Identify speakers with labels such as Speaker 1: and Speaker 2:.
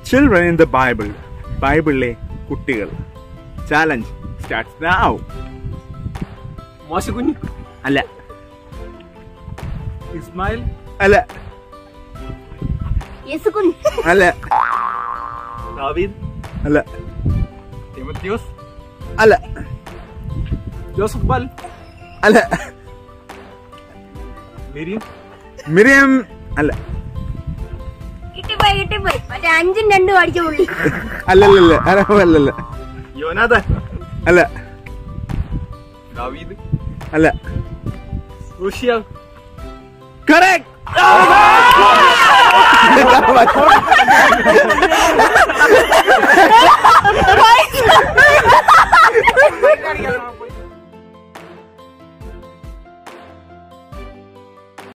Speaker 1: Children in the Bible ബൈബിളിലെ കുട്ടികൾ challenge start now
Speaker 2: മോശക്കുഞ്ഞ്
Speaker 1: അല്ല
Speaker 2: ഇസ്മായിൽ
Speaker 1: അല്ല
Speaker 3: യേസുകുൻ
Speaker 1: അല്ല
Speaker 2: ദാവീദ്
Speaker 1: അല്ല
Speaker 2: തിമത്യോസ്
Speaker 1: അല്ല
Speaker 2: ജോസഫ് ബാൽ
Speaker 1: അല്ല
Speaker 2: മിരിയം
Speaker 1: മിരിയം അല്ല
Speaker 3: കിട്ടിപ്പോയി കിട്ടിപ്പോയി മറ്റേ അഞ്ചും രണ്ടും അടിച്ച പുള്ളി
Speaker 1: അല്ലല്ലല്ല അല്ല അല്ലല്ല
Speaker 2: യോനാഥൻ
Speaker 1: അല്ല
Speaker 2: ദാവീദ്
Speaker 1: അല്ല
Speaker 2: റുഷ്യ
Speaker 1: കറക്റ്റ്
Speaker 3: Bye.